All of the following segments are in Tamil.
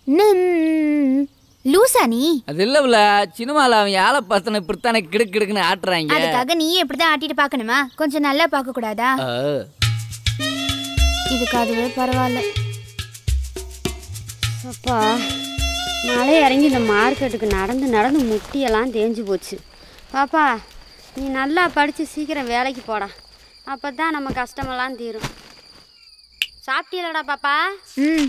நம். லூசா நீ அது இல்லவுல சினிமால அவங்க ஆளை பார்த்தன இப்படித்தானே கிடுக்கு கிடுக்குன்னு ஆட்டுறாங்க அதுக்காக நீ இப்படிதான் ஆட்டிட்டு பார்க்கணுமா கொஞ்சம் நல்லா பார்க்க கூடாதா ஆ. இதுக்கு அதுவே பரவாயில்ல அப்பா மழை இறங்கி இந்த மார்க்கெட்டுக்கு நடந்து நடந்து முட்டியெல்லாம் தேஞ்சு போச்சு பாப்பா நீ நல்லா படித்து சீக்கிரம் வேலைக்கு போடா அப்போ தான் நம்ம கஷ்டமெல்லாம் தீரும் சாப்பிட்டீங்களடா பாப்பா ம்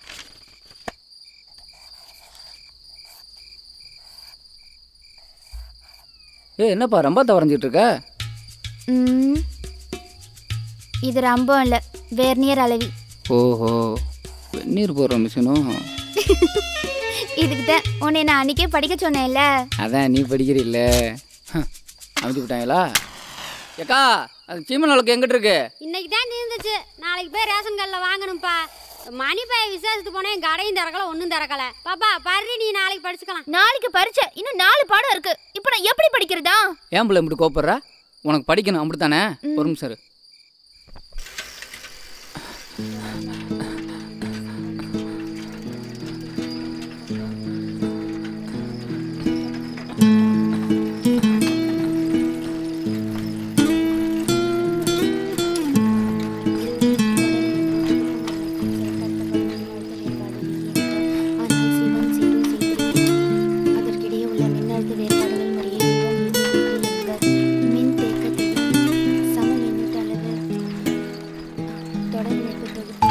ஏ என்னப்பா ரொம்ப வரைஞ்சிட்டு இருக்க ம். இது ரம்பம் இல்லை வேர்னியர் அளவி ஓஹோ வெந்நீர் போடுற மிஷினும் இதுக்கு தான் உன்னை நான் அன்னைக்கே படிக்க சொன்னேன்ல அதான் நீ படிக்கிறீல்ல அமைச்சு விட்டாங்களா ஏக்கா அது சீமன் அளவுக்கு எங்கிட்ட இருக்கு இன்னைக்கு தான் தீர்ந்துச்சு நாளைக்கு போய் ரேஷன் கடையில் வாங்கணும்ப்பா மணி பைய விசேஷத்துக்கு போனேன் என் கடையும் திறக்கல ஒன்றும் திறக்கல பாப்பா பர்றி நீ நாளைக்கு படிச்சுக்கலாம் நாளைக்கு பரீட்சை இன்னும் நாலு பாடம் இருக்கு இப்போ நான் எப்படி படிக்கிறதா ஏன் பிள்ளை இப்படி கோப்படுற உனக்கு படிக்கணும் அப்படித்தானே ஒரு நிமிஷம் இரு. ஆனால் சிவன் சீரு சீர்த்திரி. அதற்கிடையே உள்ள மின்னழுத்த வேறுபாடுகள் முறையே V1, V2, V3 என்க. மின் தேக்கத்தில் சம மின்னூட்ட அளவு தொடர் இணைப்பு தொகுப்பின்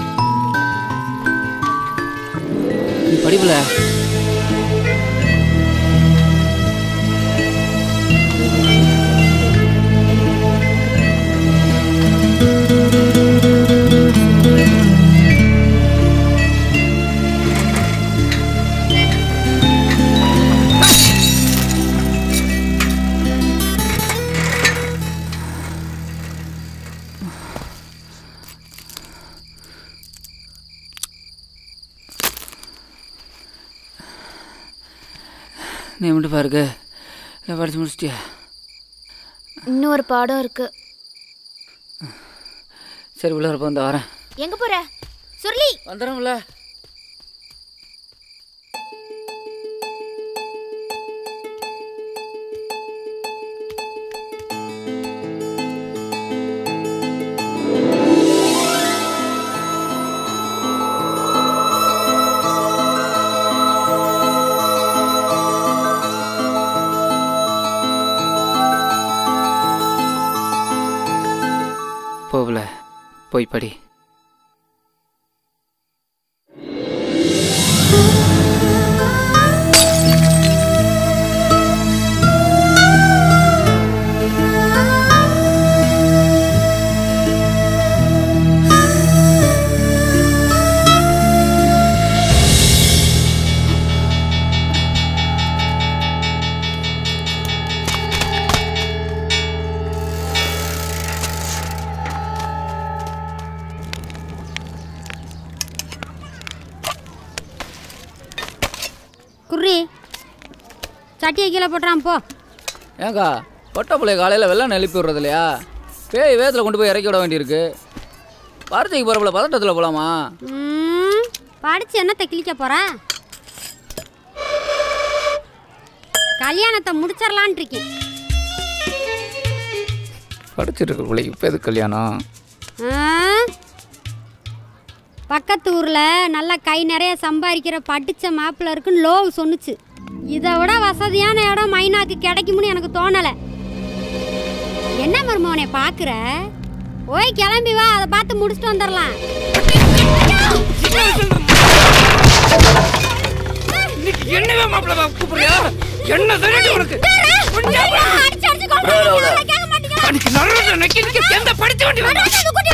நீ படிப்புல நீ மட்டும் பாருங்க நான் படிச்சு முடிச்சிட்டியா இன்னொரு பாடம் இருக்கு சரி உள்ள இருப்ப வந்து வரேன் எங்க போற சுருளி வந்துடும்ல போகல போய் படி குர்ரி சட்டியை கீழே போட்டுறான் போ ஏங்கா பொட்டை பிள்ளைய காலையில் வெள்ளம் எழுப்பி விடுறது இல்லையா பேய் வேகத்தில் கொண்டு போய் இறக்கி விட வேண்டியிருக்கு பரீட்சைக்கு போகிறப்பல பதட்டத்தில் போகலாமா ம், படிச்சு என்னத்தை கிழிக்க போற கல்யாணத்தை முடிச்சிடலான் இருக்கேன் படிச்சுட்டு இருக்க பிள்ளைக்கு இப்போ எது கல்யாணம் ஆ? பக்கத்து ஊரில் நல்லா கை நிறைய சம்பாதிக்கிற படித்த மாப்பிள்ள இருக்குன்னு லோவு சொன்னுச்சு இதை விட வசதியான இடம் மைனாக்கு கிடைக்கும்னு எனக்கு தோணலை என்ன மருமவனை பார்க்குற ஓய் கிளம்பி வா அதை பார்த்து முடிச்சுட்டு வந்துடலாம் என்னவே மாப்பிள்ள கூப்பிடுறியா என்ன தெரியுது உனக்கு அன்னைக்கு நல்ல நக்கி நிக்க எந்த படிச்சு வண்டி வந்தா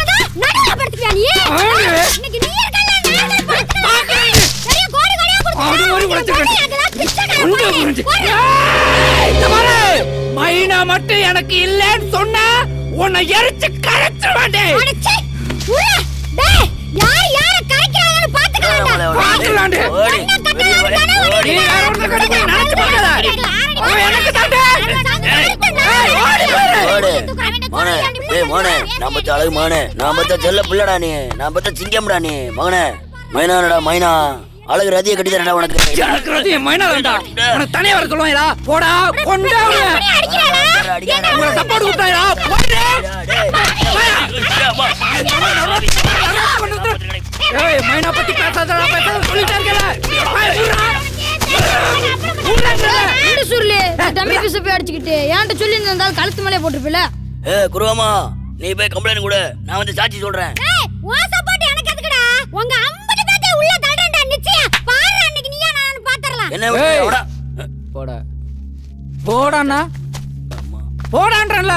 ஆடு மாதிரி உழைச்சிருக்கேன். உண்டு புரிஞ்சு. ஏய், இந்த பாரு, மைனா மட்டும் எனக்கு இல்லைன்னு சொன்னா உன்னை எரிச்சு கரைச்சிருவாண்டே பாத்துக்கலாண்டே நீ வேற ஒருத்தர் கிட்ட போய் நினைச்சு பார்க்காத. அவன் எனக்கு தாண்டே. ஏய், ஓடி போயிரு. ஓடு மோனே ஏய் மோனே நான் பத்த அழகு மோனே நான் பத்த செல்ல பிள்ளடா நீ நான் பத்த சிங்கம்டா நீ மகனே மைனானடா மைனா அழகு ரதியை கட்டி தரடா உனக்கு ஜாக்கிரதை என் மைனா வேண்டாம் உனக்கு தனியா வர சொல்லுவாங்களா போடா கொண்டா உங்களை சப்போர்ட் கொடுத்தாயா போடு ஏய் மைனா பத்தி பேசாதடா பேசாத சொல்லிட்டே இருக்கல சுருளு தம்பி பிசு போய் அடிச்சுக்கிட்டு ஏன்ட்ட சொல்லி இருந்தாலும் கழுத்து மேலே போட்டுருப்பில ஏ குருவாமா நீ போய் கம்ப்ளைண்ட் கொடு நான் வந்து சாட்சி சொல்றேன் ஏய் உன் சப்போர்ட் எனக்கு எதுக்குடா உங்க அம்பட்டு தாத்தே உள்ள தடண்டா நிச்சயம் பாரு அன்னைக்கு நீயா நான் பாத்துறலாம் என்ன விட்டு ஏய். அவடா. போடா போடாண்ணா போடான்றல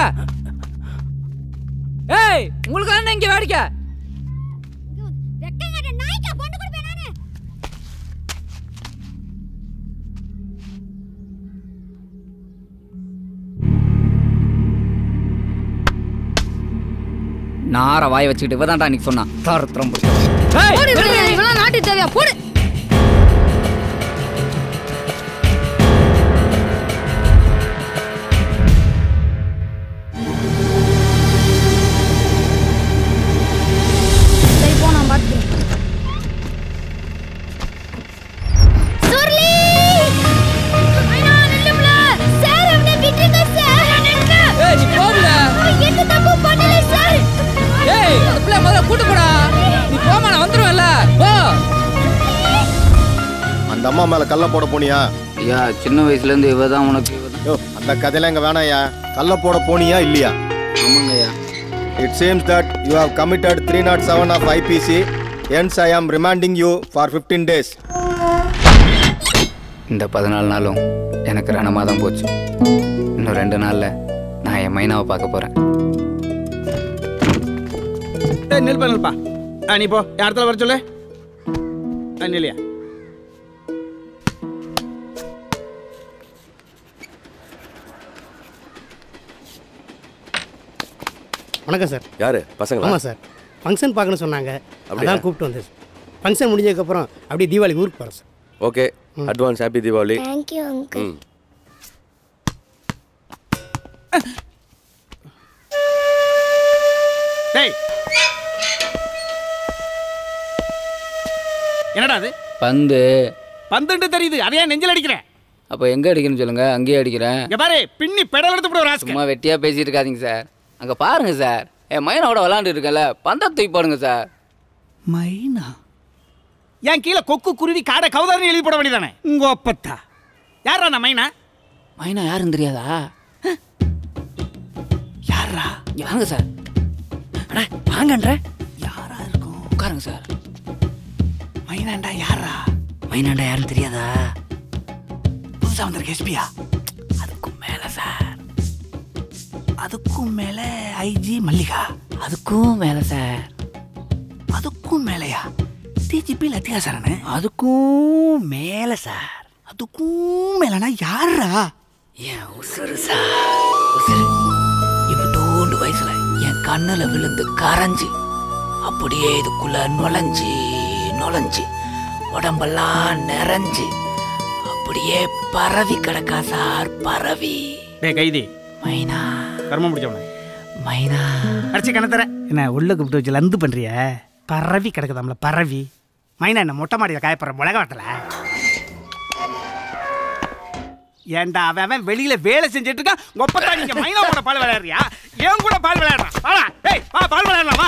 ஏய் உங்களுக்கு என்ன இங்க வேடிக்கை வெக்கங்கட்ட நாய்க்கா பொண்ணு கொடுப்பேன் நானு நார வாய் வச்சுக்கிட்டு இவதான்டா இன்னைக்கு சொன்னான் தரத்திரம் போடு இவளே, இவெல்லாம் நாட்டு தேவையா போடு சரி போ நான் பார்த்துக்கிறேன் சுர்லி ஐயா நில்லும்ல சார் அவனை விட்டுருங்க சார் நில்லுங்க ஏய் நீ போகல அவன் எந்த தப்பு பண்ணல சார் ஏய் அந்த பிள்ளை முதல்ல கூட்டு போடா நீ போமா நான் வந்துருவேன்ல போ அந்த அம்மா மேல கல்ல போட போனியா ஐயா சின்ன வயசுல இருந்து இவ தான் உனக்கு இவ தான் யோ அந்த கதையெல்லாம் இங்க வேணாயா கல்ல போட போனியா இல்லையா ஆமாங்க ஐயா it seems that you have committed three naught seven of IPC hence I am remanding you for fifteen days இந்த பதினாலு நாளும் எனக்கு ரணமாக தான் போச்சு இன்னும் ரெண்டு நாளில் நான் என் மைனாவை பார்க்க போகிறேன் ஏய் நில்பா நில்பா ஆ நீ போ என் இடத்துல வர சொல்லு ஆ நில்லையா வணக்கம் சார் யாரு பசங்களா ஆமாம் சார் ஃபங்க்ஷன் பார்க்கணும்னு சொன்னாங்க அப்படியா? அதான் கூப்பிட்டு வந்தேன் சார் ஃபங்க்ஷன் முடிஞ்சதுக்கப்புறம் அப்படியே தீபாவளிக்கு ஊருக்கு போகிறேன் sir okay advance happy Deepavali thank you uncle ம் டேய் என்னடா அது பந்து பந்துண்டு தெரியுது அதையா நெஞ்சில் அடிக்கிறேன் அப்போ எங்கே அடிக்கணும்னு சொல்லுங்க அங்கேயே அடிக்கிறேன் இங்க பாரு பின்னி பெடல் எடுத்து போடுற ராஸ்கல் சும்மா வெட்டியாக பேசிட்டு இருக்காதீங்க சார் அங்கே பாருங்க சார் என் மைனாவோட விளாண்டு இருக்கல பந்தை தூக்கி போடுங்க சார் மைனா என் கீழே கொக்கு குருவி காடை கௌதாரி எழுதி போட வேண்டியதானே உங்க ஒப்பத்தா யாரா நான் மைனா மைனா யாருன்னு தெரியாதா யாரா இங்கே வாங்க சார் அட வாங்கன்ற யாரா இருக்கும் உட்காருங்க சார் மைனாண்டா யாரா மைனாண்டா யாருன்னு தெரியாதா புதுசா வந்திருக்க எஸ்பியா அதுக்கும் மேல சார் அதுக்கும் மேல ஐஜி மல்லிகா அதுக்கும் மேல சார் அதுக்கும் மேலையா டிஜிபி லத்தியா சரணு அதுக்கும் மேல சார் அதுக்கும் மேலனா யாரா என் உசுறு சார் உசுறு இவ்வளோண்டு வயசுல என் கண்ணுல விழுந்து கரைஞ்சு அப்படியே இதுக்குள்ள நுழைஞ்சு நுழைஞ்சு உடம்பெல்லாம் நிறைஞ்சு அப்படியே பரவி கிடக்கா சார் பரவி டே கைதி மைனா கர்மம் முடிச்சவனே மைனா அடிச்சு கணத்தர என்ன உள்ள கூப்பிட்டு வச்சு லந்து பண்றிய பரவி கிடக்குதாம்ல பரவி மைனா என்ன மொட்டை மாடியில் காயப்படுற மிளக வாட்டல ஏன்டா அவன் அவன் வெளியில வேலை செஞ்சுட்டு இருக்கான் ஒப்பத்தா நீங்க மைனா கூட பால் விளையாடுறியா ஏன் கூட பால் விளையாடுறான் வாடா ஏய் வா பால் விளையாடலாம் வா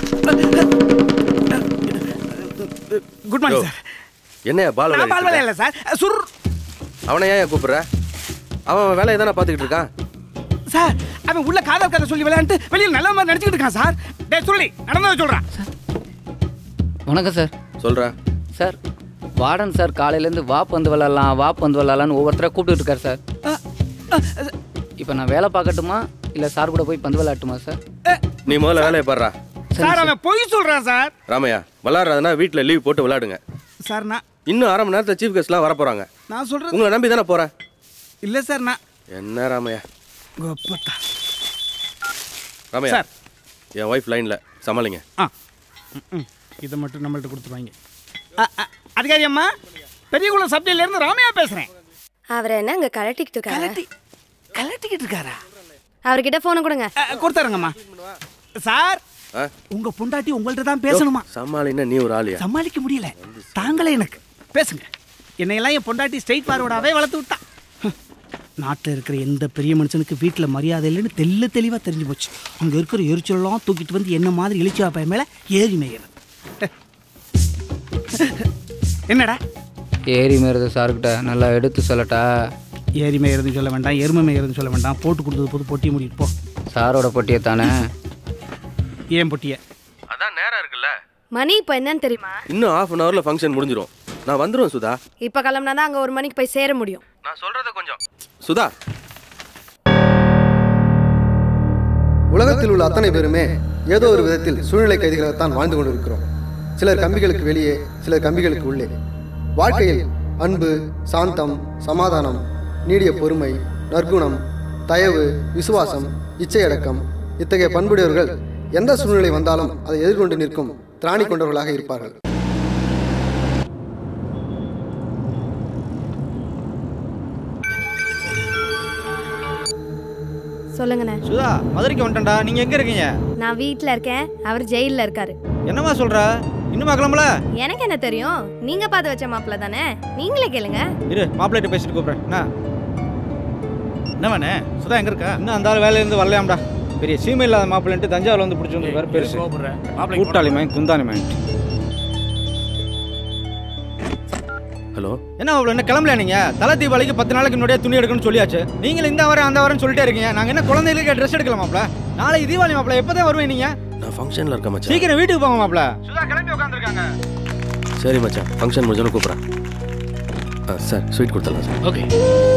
குட் மார்னிங் சார் என்னையா பால் நான் பால் விளையாடிட்டு விளையாடல சார் சுர் இருக்க? அவனை ஏன் கூப்பிடுற அவன் அவன் வேலையை தானே பார்த்துக்கிட்டு இருக்கான் சார் அவன் உள்ள காதல் கதை சொல்லி விளையாண்டு வெளியில் நல்ல மாதிரி நடிச்சுக்கிட்டு இருக்கான் சார் டேய் சொல்லி நடந்ததை சொல்றான் வணக்கம் சார் சொல்கிறேன் சார் வார்டன் சார் காலையிலேருந்து வா பந்து விளாட்லாம் வா பந்து விளாட்லான்னு ஒவ்வொருத்தராக கூப்பிட்டு இருக்கார் சார் இப்போ நான் வேலை பார்க்கட்டுமா இல்லை சார் கூட போய் பந்து விளையாட்டுமா சார் நீ முதல்ல வேலையை பாடுறா சார் அவன் பொய் சொல்றான் சார் ராமையா விளாட்றதுனா வீட்டில் லீவ் போட்டு விளையாடுங்க சார் நான் இன்னும் அரை மணி நேரத்தில் சீஃப் கெஸ்ட்லாம் வர போகிறாங்க நான் சொல்றது உங்களை நம்பி தானே போகிறேன் இல்ல சார் நான் என்ன ராமையா கோப்பத்தா ராமையா சார். என் ஒய்ஃப் லைனில் சமாளிங்க ஆ ம், ம். இதை மட்டும் நம்மள்ட்ட கொடுத்துருவாங்க அ, அ, அதிகாரி அம்மா பெரியகுளம் சப்ஜெக்ட்ல இருந்து ராமையா பேசுறேன் அவரை என்ன அங்க கலட்டிக்கிட்டு இருக்காரு கலட்டி கலட்டிக்கிட்டு இருக்காரா அவர்கிட்ட போன கொடுங்க அ, கொடுத்தாருங்கம்மா சார் ஆ உங்க பொண்டாட்டி உங்கள்ட்ட தான் பேசணுமா சமாளின்னா நீ ஒரு ஆளியா சமாளிக்க முடியல தாங்களே எனக்கு பேசுங்க என்னையெல்லாம் என் பொண்டாட்டி ஸ்ட்ரைட் ஃபார்வர்டாகவே வளர்த்து விட்டா நாட்டில் இருக்கிற எந்த பெரிய மனுஷனுக்கு வீட்டில் மரியாதை இல்லைன்னு தெல்ல தெளிவாக தெரிஞ்சு போச்சு அங்கே இருக்கிற எரிச்சலெல்லாம் தூக்கிட்டு வந்து என்ன மாதிரி இழிச்சா பையன் மேலே ஏறி மேயிறது என்னடா ஏறி மேறது சார்கிட்ட நல்லா எடுத்து சொல்லட்டா ஏரி மேயிறதுன்னு சொல்ல வேண்டாம் எருமை மேயிறதுன்னு சொல்ல வேண்டாம் போட்டு கொடுத்தது போது பொட்டியை மூடிட்டு போ சாரோட பொட்டியை தானே ஏன் பொட்டியை அதான் நேரம் இருக்குல்ல மணி இப்போ என்னன்னு தெரியுமா இன்னும் ஆஃப் அன் ஹவர்ல ஃபங்க்ஷன் முடிஞ்சிரும் நான் வந்துருவேன் சுதா இப்போ கிளம்புனா தான் அங்கே ஒரு மணிக்கு போய் சேர முடியும் நான் சொல்றத கொஞ்சம் சுதா உலகத்தில் உள்ள அத்தனை பேருமே ஏதோ ஒரு விதத்தில் சூழ்நிலை கைதிகளாகத்தான் வாழ்ந்து கொண்டிருக்கிறோம் சிலர் கம்பிகளுக்கு வெளியே சிலர் கம்பிகளுக்கு உள்ளே வாழ்க்கையில் அன்பு சாந்தம் சமாதானம் நீடிய பொறுமை நற்குணம் தயவு விசுவாசம் இச்சையடக்கம் இத்தகைய பண்புடையவர்கள் எந்த சூழ்நிலை வந்தாலும் அதை எதிர்கொண்டு நிற்கும் திராணி கொண்டவர்களாக இருப்பார்கள் சொல்லுங்கண்ணே சுதா மதுரைக்கு வந்துட்டேன்டா நீங்க எங்க இருக்கீங்க நான் வீட்டில் இருக்கேன் அவர் ஜெயிலில் இருக்காரு என்னம்மா சொல்ற இன்னுமா கிளம்பல எனக்கு என்ன தெரியும் நீங்க பார்த்து வச்ச மாப்பிள்ள தானே நீங்களே கேளுங்க இரு மாப்பிள்ளைகிட்ட பேசிட்டு கூப்பிடுறேன் என்ன என்னவானே சுதா எங்க இருக்கா இன்னும் அந்த ஆள் வேலையில இருந்து வரலையாம்டா பெரிய சீமை இல்லாத மாப்பிள்ளைன்ட்டு தஞ்சாவூர்ல வந்து பிடிச்சி வந்து பெருசு கூட்டாளி மயன் குந்தாணி மயன் ஹலோ என்ன அவ்வளோ என்ன கிளம்பல நீங்க தலை தீபாவளிக்கு பத்து நாளைக்கு முன்னாடியே துணி எடுக்கணும்னு சொல்லியாச்சு நீங்களும் இந்த வாரம் அந்த வாரம் சொல்லிட்டே இருக்கீங்க நாங்க என்ன குழந்தைகளுக்கு ட்ரெஸ் எடுக்கலாம் மாப்ள நாளைக்கு தீபாவளி மாப்ள எப்பதான் வருவேன் நீங்க நான் ஃபங்க்ஷன்ல இருக்கேன் மச்சான் சீக்கிரம் வீட்டுக்கு போங்க மாப்ள சுதா கிளம்பி உட்காந்துருக்காங்க சரி மச்சான் ஃபங்க்ஷன் முடிஞ்சாலும் கூப்பிட்றேன் ஆ சார் ஸ்வீட் கொடுத்துடலாம் சார் ஓகே